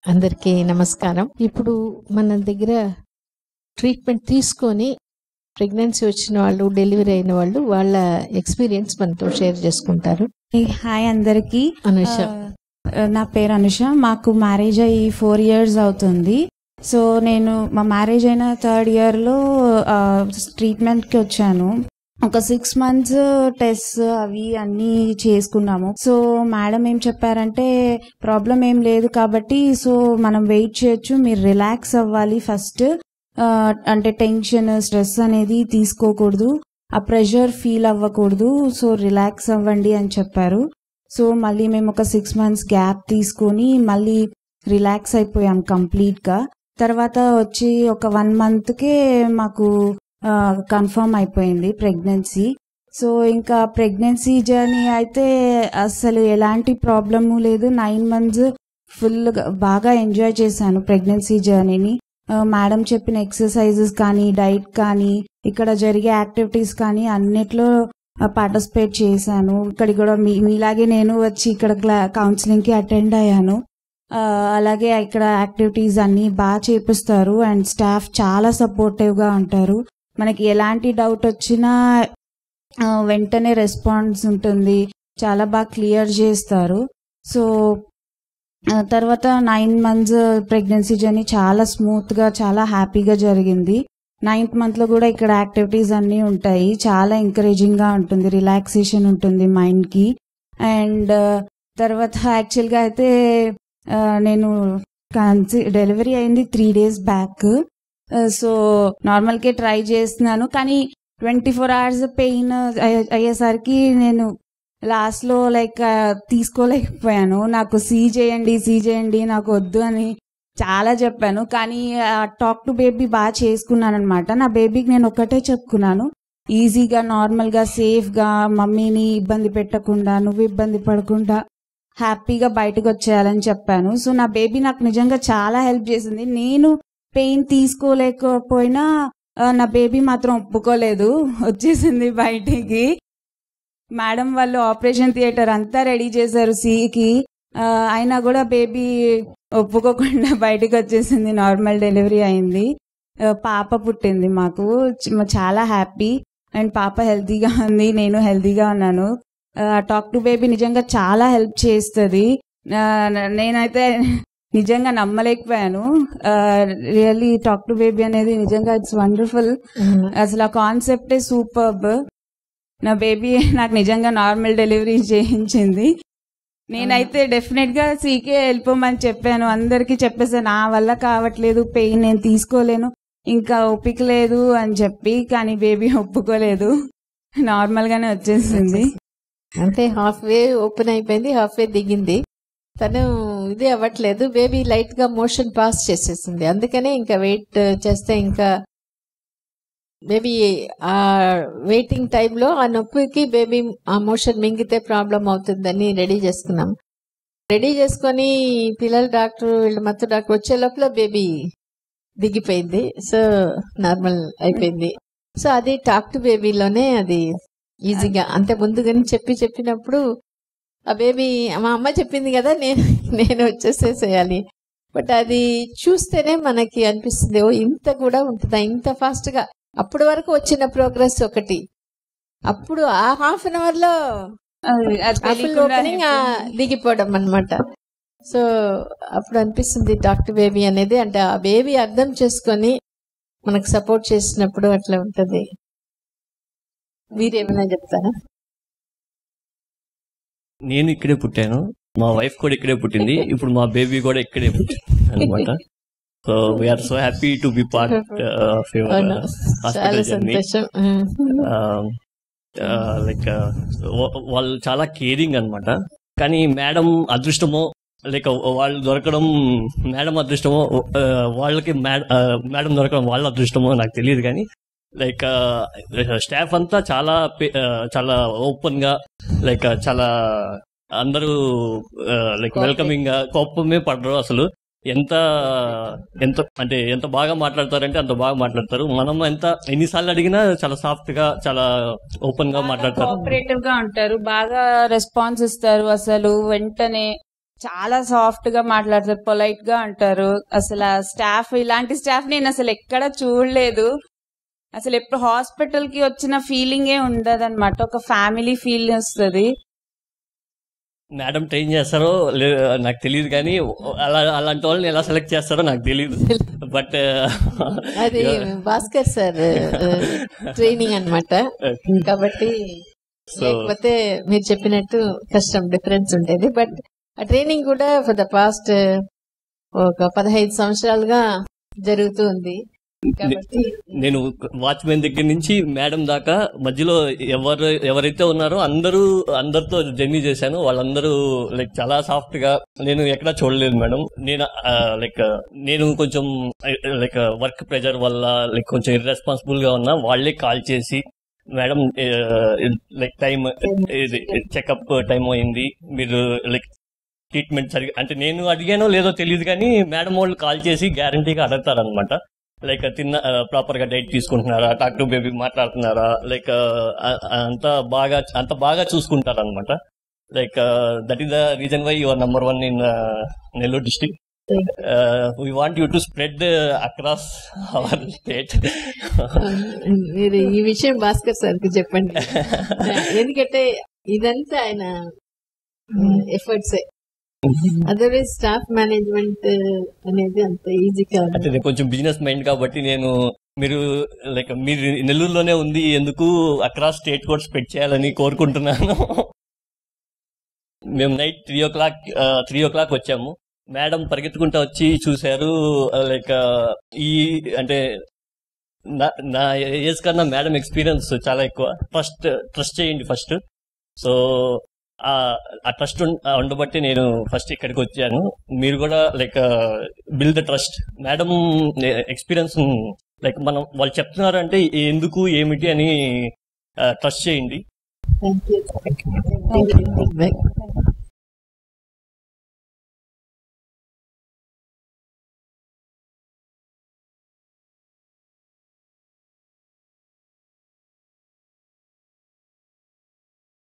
అందరికీ నమస్కారం ఇప్పుడు మన దగ్గర ట్రీట్మెంట్ తీసుకొని ప్రెగ్నెన్సీ వచ్చిన వాళ్ళు డెలివరీ అయిన వాళ్ళు వాళ్ళ ఎక్స్పీరియన్స్ మనతో షేర్ చేసుకుంటారు హాయ్ అందరికి అనుష నా పేరు అనుష మాకు మ్యారేజ్ అయ్యి ఫోర్ ఇయర్స్ అవుతుంది సో నేను మా మ్యారేజ్ అయిన థర్డ్ ఇయర్ లో ట్రీట్మెంట్ కి వచ్చాను ఒక సిక్స్ మంత్స్ టెస్ట్ అవి అన్ని చేసుకున్నాము సో మేడం ఏం చెప్పారంటే ప్రాబ్లం ఏం లేదు కాబట్టి సో మనం వెయిట్ చేయొచ్చు మీరు రిలాక్స్ అవ్వాలి ఫస్ట్ అంటే టెన్షన్ స్ట్రెస్ అనేది తీసుకోకూడదు ఆ ప్రెషర్ ఫీల్ అవ్వకూడదు సో రిలాక్స్ అవ్వండి అని చెప్పారు సో మళ్ళీ మేము ఒక సిక్స్ మంత్స్ గ్యాప్ తీసుకొని మళ్ళీ రిలాక్స్ అయిపోయాం కంప్లీట్ గా తర్వాత వచ్చి ఒక వన్ మంత్ కే మాకు కన్ఫర్మ్ అయిపోయింది ప్రెగ్నెన్సీ సో ఇంకా ప్రెగ్నెన్సీ జర్నీ అయితే అసలు ఎలాంటి ప్రాబ్లము లేదు నైన్ మంత్స్ ఫుల్ బాగా ఎంజాయ్ చేశాను ప్రెగ్నెన్సీ జర్నీని మేడం చెప్పిన ఎక్సర్సైజెస్ కానీ డైట్ కానీ ఇక్కడ జరిగే యాక్టివిటీస్ కానీ అన్నిట్లో పార్టిసిపేట్ చేశాను ఇక్కడికి కూడా మీ మీలాగే నేను వచ్చి ఇక్కడ కౌన్సిలింగ్ కి అటెండ్ అయ్యాను ఆ, అలాగే ఇక్కడ యాక్టివిటీస్ అన్ని బాగా చేపిస్తారు అండ్ స్టాఫ్ చాలా సపోర్టివ్ గా ఉంటారు మనకి ఎలాంటి డౌట్ వచ్చినా ఆ, వెంటనే రెస్పాన్స్ ఉంటుంది చాలా బాగా క్లియర్ చేస్తారు సో ఆ, తర్వాత నైన్ మంత్స్ ప్రెగ్నెన్సీ జర్నీ చాలా స్మూత్ గా చాలా హ్యాపీగా జరిగింది నైన్త్ మంత్ లో కూడా ఇక్కడ యాక్టివిటీస్ అన్ని ఉంటాయి చాలా ఎంకరేజింగ్ గా ఉంటుంది రిలాక్సేషన్ ఉంటుంది మైండ్ కి అండ్ తర్వాత యాక్చువల్ గా అయితే ఆ, నేను డెలివరీ అయింది three days back so normal కే ట్రై చేస్తున్నాను కానీ ట్వంటీ ఫోర్ అవర్స్ పెయిన్ అయ్యేసరికి నేను లాస్ట్ లో లైక్ తీసుకోలేకపోయాను నాకు సీ చేయండి సీ చేయండి నాకు వద్దు అని చాలా చెప్పాను కానీ టాక్ టు బేబీ బాగా చేసుకున్నాను అనమాట నా బేబీకి నేను ఒక్కటే చెప్పుకున్నాను ఈజీగా నార్మల్ గా సేఫ్ గా మమ్మీని ఇబ్బంది పెట్టకుండా నువ్వు ఇబ్బంది పడకుండా హ్యాపీగా బయటకు వచ్చేయాలని చెప్పాను సో నా బేబీ నాకు నిజంగా చాలా హెల్ప్ చేసింది నేను పెయిన్ తీసుకోలేకపోయినా ఆ, నా బేబీ మాత్రం ఒప్పుకోలేదు వచ్చేసింది బయటికి మేడం వాళ్ళు ఆపరేషన్ థియేటర్ అంతా రెడీ చేశారు సీకి అయినా కూడా బేబీ ఒప్పుకోకుండా బయటకు వచ్చేసింది నార్మల్ డెలివరీ అయింది ఆ, పాప పుట్టింది మాకు చ- చాలా హ్యాపీ అండ్ పాప హెల్తీగా ఉంది నేను హెల్తీగా ఉన్నాను టాక్ టు బేబీ నిజంగా చాలా హెల్ప్ చేస్తుంది నేనైతే నిజంగా నమ్మలేకపోయాను రియల్లీ టాక్ టు బేబీ అనేది నిజంగా ఇట్స్ వండర్ఫుల్ అసలు ఆ కాన్సెప్టే సూపర్బ్ నా బేబీ నాకు నిజంగా నార్మల్ డెలివరీ చేయించింది నేనైతే డెఫినెట్ గా సీకే వెళ్ళిపోమని చెప్పాను అందరికి చెప్పేసాను నా వల్ల కావట్లేదు పెయిన్ నేను తీసుకోలేను ఇంకా ఓపిక లేదు అని చెప్పి కానీ బేబీ ఒప్పుకోలేదు నార్మల్ గానే వచ్చేసింది అంటే హాఫ్ వే ఓపెన్ అయిపోయింది హాఫ్ వే దిగింది తను ఇది అవ్వట్లేదు బేబీ లైట్ గా మోషన్ పాస్ చేసేసింది అందుకనే ఇంకా వెయిట్ చేస్తే ఇంకా బేబీ ఆ వెయిటింగ్ టైంలో ఆ నొప్పికి బేబీ ఆ మోషన్ మింగితే ప్రాబ్లం అవుతుందని రెడీ చేసుకున్నాం రెడీ చేసుకొని పిల్లల డాక్టర్ వీళ్ళ మత్తు డాక్టర్ వచ్చే లోపల బేబీ దిగిపోయింది సో నార్మల్ అయిపోయింది సో అది టాక్ టు బేబీలోనే అది ఈజీగా అంతే ముందుగానే చెప్పి చెప్పినప్పుడు ఆ బేబీ మా అమ్మ చెప్పింది కదా నేను నేను వచ్చేసేసేయాలి బట్ అది చూస్తేనే మనకి అనిపిస్తుంది ఓ ఇంత కూడా ఉంటుందా ఇంత ఫాస్ట్ గా అప్పటి వరకు వచ్చిన ప్రోగ్రెస్ ఒకటి అప్పుడు ఆ హాఫ్ అన్ అవర్ లో అది- అది ఫుల్ తెలియకుండా ఓపెనింగ్ దిగిపోవడం అన్నమాట సో అప్పుడు అనిపిస్తుంది డాక్టర్ బేబీ అనేది అంటే ఆ బేబీ అర్థం చేసుకొని మనకు సపోర్ట్ చేసినప్పుడు అట్లా ఉంటది మీరేమైనా చెప్తారా నేను ఇక్కడే పుట్టాను మా వైఫ్ కూడా ఇక్కడే పుట్టింది ఇప్పుడు మా బేబీ కూడా ఇక్కడే అనమాట so we're so happy to be part of your అవును. చాలా హాస్పిటల్ జర్నీ సంతోషం లైక్ వాళ్ళు చాలా కేరింగ్ అన్నమాట కానీ మేడం అదృష్టమో లైక్ వాళ్ళు దొరకడం మేడం అదృష్టమో ఆ, వాళ్ళకి మేడం దొరకడం వాళ్ళ అదృష్టమో నాకు తెలియదు కానీ లైక్ స్టాఫ్ అంతా చాలా పే- ఆ, చాలా ఓపెన్ గా లైక్ చాలా అందరూ లైక్ వెల్కమింగ్ గా కోపమే పడరు అసలు ఎంత ఎంత అంటే ఎంత బాగా మాట్లాడతారంటే అంత బాగా మాట్లాడతారు మనం ఎంత ఎన్నిసార్లు అడిగినా చాలా సాఫ్ట్ గా చాలా ఓపెన్ గా మాట్లాడతారు కోఆపరేటివ్ గా ఉంటారు బాగా రెస్పాన్స్ ఇస్తారు అసలు వెంటనే చాలా సాఫ్ట్ గా మాట్లాడతారు పొలైట్ గా అంటారు అసలు ఆ స్టాఫ్ ఇలాంటి స్టాఫ్ నేను అసలు ఎక్కడ చూడలేదు అసలు ఎప్పుడు హాస్పిటల్ కి వచ్చిన ఫీలింగే ఉండదు అనమాట ఒక ఫ్యామిలీ ఫీల్ వస్తుంది మేడం ట్రైన్ చేస్తారో లే- నాకు తెలియదు కానీ అలా అలాంటి వాళ్ళని ఎలా సెలెక్ట్ చేస్తారో నాకు తెలియదు బట్ అది భాస్కర్ సార్ ట్రైనింగ్ అన్నమాట కాబట్టి So- లేకపోతే మీరు చెప్పినట్టు కష్టం డిఫరెన్స్ ఉండేది బట్ ఆ ట్రైనింగ్ కూడా ఫర్ ద పాస్ట్ ఒక పదహైదు సంవత్సరాలుగా జరుగుతూ ఉంది కాబట్టి నేను వాచ్మెన్ దగ్గర నుంచి మేడం దాకా మధ్యలో ఎవరు ఎవరైతే ఉన్నారో అందరూ అందరితో జర్నీ చేశాను వాళ్ళందరూ లైక్ చాలా సాఫ్ట్ గా నేను ఎక్కడా చూడలేదు మేడం నేను లైక్ నేను కొంచెం లైక్ వర్క్ ప్రెజర్ వల్ల లైక్ కొంచెం ఇర్రెస్పాన్సిబుల్ గా ఉన్నా వాళ్ళే కాల్ చేసి మేడం లైక్ టైం ఇది చెకప్ టైం అయింది మీరు లైక్ ట్రీట్మెంట్ సరిగా అంటే నేను అడిగానో లేదో తెలియదు కానీ మేడం వాళ్ళు కాల్ చేసి గ్యారంటీగా అడుగుతారనమాట లైక్ తిన్న ప్రాపర్ గా డైట్ తీసుకుంటున్నారా డాక్టర్ బేబీ మాట్లాడుతున్నారా లైక్ అంత బాగా అంత బాగా చూసుకుంటారు అనమాట like that is the reason why your number one in Nellore district we want you to spread across our state మీరు ఈ విషయం భాస్కర్ సార్ కి చెప్పండి ఎందుకంటే ఇదంతా ఆయన ఎఫర్ట్స్ అదర్వైజ్ స్టాఫ్ మేనేజ్మెంట్ అనేది అంత ఈజీ కాదు అంటే నేను కొంచెం బిజినెస్ మైండ్ కాబట్టి నేను మీరు లైక్ మీరు నెల్లూరులోనే ఉంది ఎందుకు అక్రాస్ స్టేట్ కూడా స్ప్రెడ్ చేయాలని కోరుకుంటున్నాను మేము night three o'clock three o'clock వచ్చాము మేడం పరిగెత్తుకుంటా వచ్చి చూశారు లైక్ ఈ అంటే నా- నా ఏజ్ కన్నా మేడం ఎక్స్పీరియన్స్ చాలా ఎక్కువ ఫస్ట్ ట్రస్ట్ చేయండి ఫస్ట్ సో ఆ ట్రస్ట్ ఉండబట్టి నేను ఫస్ట్ ఇక్కడికి వచ్చాను మీరు కూడా like build the trust madam experience like మనం వాళ్ళు చెప్తున్నారు అంటే ఎందుకు ఏమిటి అని ట్రస్ట్ చేయండి థ్యాంక్ యూ థ్యాంక్ యూ